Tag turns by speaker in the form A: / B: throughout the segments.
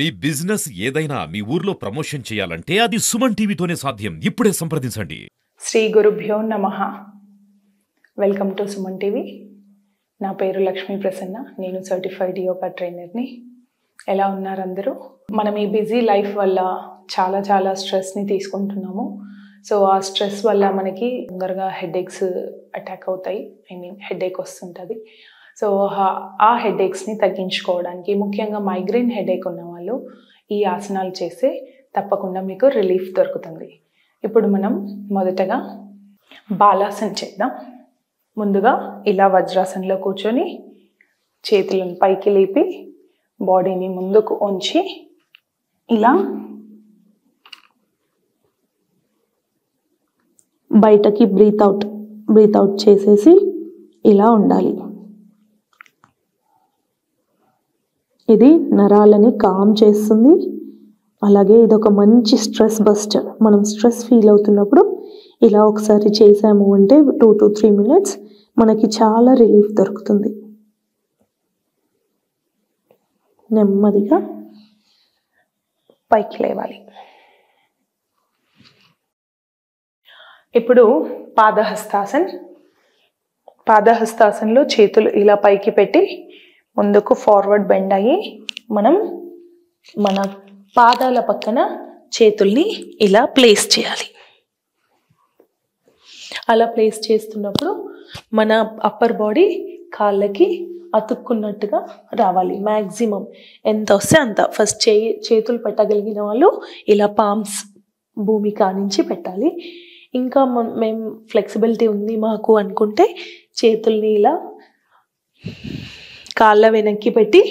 A: మీ business ఏదైనా మీ ఊర్లో promotion చేయాలంటే అది సుమన్ టీవీతోనే సాధ్యం ఇప్పుడే సంప్రదించండి
B: శ్రీ గురుభ్యో నమ వెల్కమ్ టు సుమన్ టీవీ నా పేరు లక్ష్మీ ప్రసన్న నేను సర్టిఫైడ్ యోగా ట్రైనర్ని ఎలా ఉన్నారు అందరూ మనం ఈ బిజీ లైఫ్ వల్ల చాలా చాలా స్ట్రెస్ని తీసుకుంటున్నాము సో ఆ స్ట్రెస్ వల్ల మనకి తొందరగా హెడేక్స్ అటాక్ అవుతాయి ఐ మీన్ హెడేక్ వస్తుంటుంది సో ఆ హెడేక్స్ని తగ్గించుకోవడానికి ముఖ్యంగా మైగ్రేన్ హెడేక్ ఉన్న వాళ్ళు ఈ ఆసనాలు చేస్తే తప్పకుండా మీకు రిలీఫ్ దొరుకుతుంది ఇప్పుడు మనం మొదటగా బాలాసన్ చేద్దాం ముందుగా ఇలా వజ్రాసనంలో కూర్చొని చేతులను పైకి లేపి బాడీని ముందుకు ఉంచి ఇలా
C: బయటకి బ్రీత్ అవుట్ బ్రీత్ అవుట్ చేసేసి ఇలా ఉండాలి ఇది నరాలని కామ్ చేస్తుంది అలాగే ఇది ఒక మంచి స్ట్రెస్ బస్టర్ మనం స్ట్రెస్ ఫీల్ అవుతున్నప్పుడు ఇలా ఒకసారి చేసాము అంటే టూ టు త్రీ మినిట్స్ మనకి చాలా రిలీఫ్ దొరుకుతుంది నెమ్మదిగా
B: పైకి లేవాలి ఇప్పుడు పాదహస్తాసన్ పాదహస్తాసన్లో చేతులు ఇలా పైకి పెట్టి ముందుకు ఫార్వర్డ్ బెండ్ అయ్యి మనం మన పాదాల పక్కన చేతుల్ని ఇలా ప్లేస్ చేయాలి అలా ప్లేస్ చేస్తున్నప్పుడు మన అప్పర్ బాడీ కాళ్ళకి అతుక్కున్నట్టుగా రావాలి మ్యాక్సిమం ఎంత వస్తే అంత ఫస్ట్ చేయి చేతులు పెట్టగలిగిన వాళ్ళు ఇలా పామ్స్ భూమి కానించి పెట్టాలి ఇంకా మన- మేము ఫ్లెక్సిబిలిటీ ఉంది మాకు అనుకుంటే చేతుల్ని ఇలా కాళ్ళ వెనక్కి పెట్టి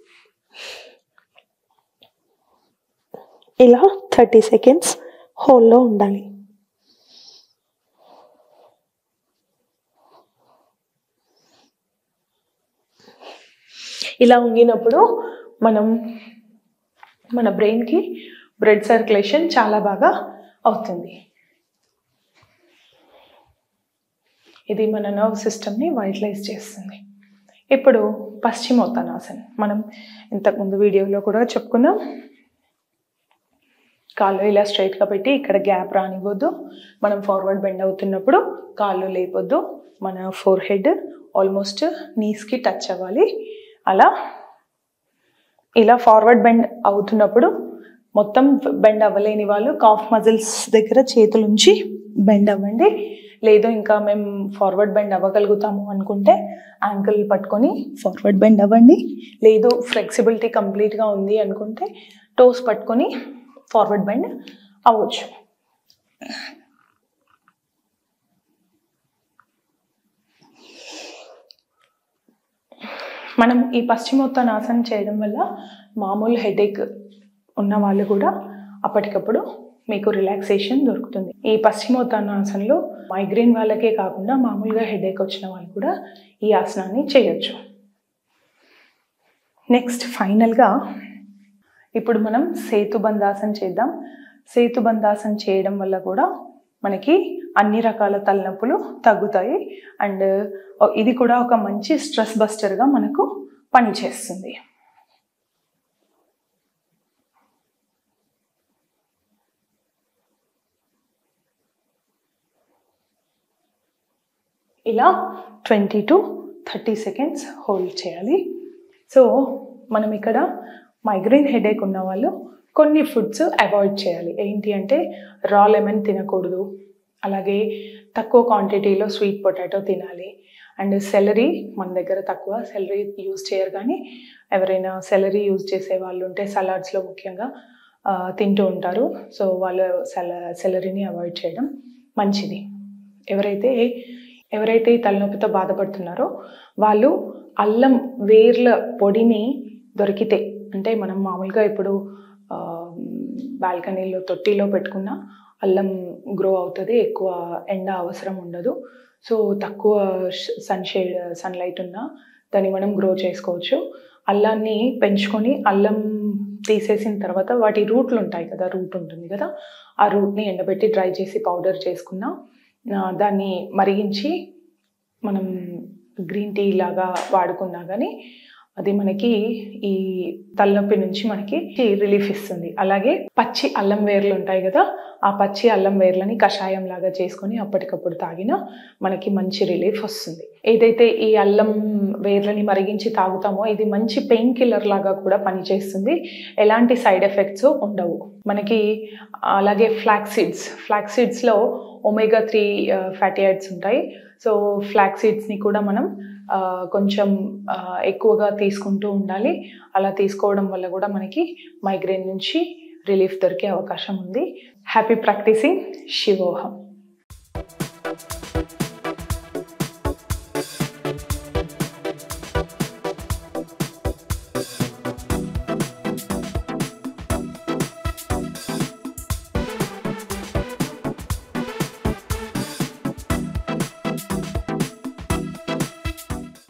C: ఇలా థర్టీ సెకండ్స్ హోల్లో ఉండాలి
B: ఇలా ఉంగినప్పుడు మనం మన బ్రెయిన్కి బ్లడ్ సర్క్యులేషన్ చాలా బాగా అవుతుంది ఇది మన నర్వ్ సిస్టమ్ని వైటలైజ్ చేస్తుంది ఇప్పుడు పశ్చిమోత్తనాసన్ మనం ఇంతకుముందు వీడియోలో కూడా చెప్పుకున్నాం కాళ్ళు ఇలా స్ట్రైట్గా పెట్టి ఇక్కడ గ్యాప్ రానివ్వద్దు మనం ఫార్వర్డ్ బెండ్ అవుతున్నప్పుడు కాళ్ళు లేపొద్దు మన ఫోర్ హెడ్ ఆల్మోస్ట్ నీస్కి టచ్ అవ్వాలి అలా ఇలా ఫార్వర్డ్ బెండ్ అవుతున్నప్పుడు మొత్తం బెండ్ అవ్వలేని వాళ్ళు కాఫ్ మజిల్స్ దగ్గర చేతులుంచి బెండ్ అవ్వండి లేదు ఇంకా మేము ఫార్వర్డ్ బెండ్ అవ్వగలుగుతాము అనుకుంటే యాంకిల్ పట్టుకొని ఫార్వర్డ్ బెండ్ అవ్వండి లేదు ఫ్లెక్సిబిలిటీ కంప్లీట్గా ఉంది అనుకుంటే టోస్ పట్టుకొని ఫార్వర్డ్ బెండ్ అవ్వచ్చు మనం ఈ పశ్చిమోత్తనాసనం చేయడం వల్ల మామూలు హెడేక్ ఉన్న వాళ్ళు కూడా అప్పటికప్పుడు మీకు రిలాక్సేషన్ దొరుకుతుంది ఈ పశ్చిమోత్తనాసనంలో మైగ్రేన్ వాళ్ళకే కాకుండా మామూలుగా హెడేక్ వచ్చిన వాళ్ళు కూడా ఈ ఆసనాన్ని చేయొచ్చు నెక్స్ట్ ఫైనల్గా ఇప్పుడు మనం సేతుబంధాసన చేద్దాం సేతుబంధాసన చేయడం వల్ల కూడా మనకి అన్ని రకాల తలనొప్పులు తగ్గుతాయి అండ్ ఇది కూడా ఒక మంచి స్ట్రెస్ బస్టర్గా మనకు పనిచేస్తుంది ఇలా twenty to thirty seconds hold చేయాలి సో మనం ఇక్కడ మైగ్రేన్ హెడేక్ ఉన్న వాళ్ళు కొన్ని ఫుడ్స్ అవాయిడ్ చేయాలి ఏంటి అంటే రా లెమన్ తినకూడదు అలాగే తక్కువ క్వాంటిటీలో స్వీట్ పొటాటో తినాలి అండ్ సెలరీ మన దగ్గర తక్కువ సెలరీ యూజ్ చేయరు కానీ ఎవరైనా సెలరీ యూజ్ చేసే వాళ్ళు ఉంటే సలాడ్స్లో ముఖ్యంగా ఆ, తింటూ ఉంటారు సో వాళ్ళు సెల సెలరీని అవాయిడ్ చేయడం మంచిది ఎవరైతే ఎవరైతే ఈ తలనొప్పితో బాధపడుతున్నారో వాళ్ళు అల్లం వేర్ల పొడిని దొరికితే అంటే మనం మామూలుగా ఇప్పుడు బాల్కనీలో తొట్టిలో పెట్టుకున్న అల్లం గ్రో అవుతుంది ఎక్కువ ఎండ అవసరం ఉండదు సో తక్కువ సన్ షేడ్ సన్లైట్ ఉన్నా దాన్ని మనం గ్రో చేసుకోవచ్చు అల్లాన్ని పెంచుకొని అల్లం తీసేసిన తర్వాత వాటి రూట్లు ఉంటాయి కదా రూట్ ఉంటుంది కదా ఆ రూట్ని ఎండబెట్టి డ్రై చేసి పౌడర్ చేసుకున్న ఆ, దాన్ని మరిగించి మనం గ్రీన్ టీ లాగా వాడుకున్నా కానీ అది మనకి ఈ తలనొప్పి నుంచి మనకి రిలీఫ్ ఇస్తుంది అలాగే పచ్చి అల్లం వేర్లు ఉంటాయి కదా ఆ పచ్చి అల్లం వేర్లని కషాయం లాగా చేసుకొని అప్పటికప్పుడు తాగినా మనకి మంచి రిలీఫ్ వస్తుంది ఏదైతే ఈ అల్లం వేర్లని మరిగించి తాగుతామో ఇది మంచి పెయిన్ కిల్లర్ లాగా కూడా పనిచేస్తుంది ఎలాంటి సైడ్ ఎఫెక్ట్స్ ఉండవు మనకి అలాగే ఫ్లాక్ సీడ్స్ ఫ్లాక్ సీడ్స్లో ఒమేగా త్రీ ఫ్యాటీ యాడ్స్ ఉంటాయి సో ఫ్లాక్ సీడ్స్ని కూడా మనం ఆ, కొంచెం ఆ, ఎక్కువగా తీసుకుంటూ ఉండాలి అలా తీసుకోవడం వల్ల కూడా మనకి మైగ్రేన్ నుంచి రిలీఫ్ దొరికే అవకాశం ఉంది హ్యాపీ ప్రాక్టీసింగ్ శివోహం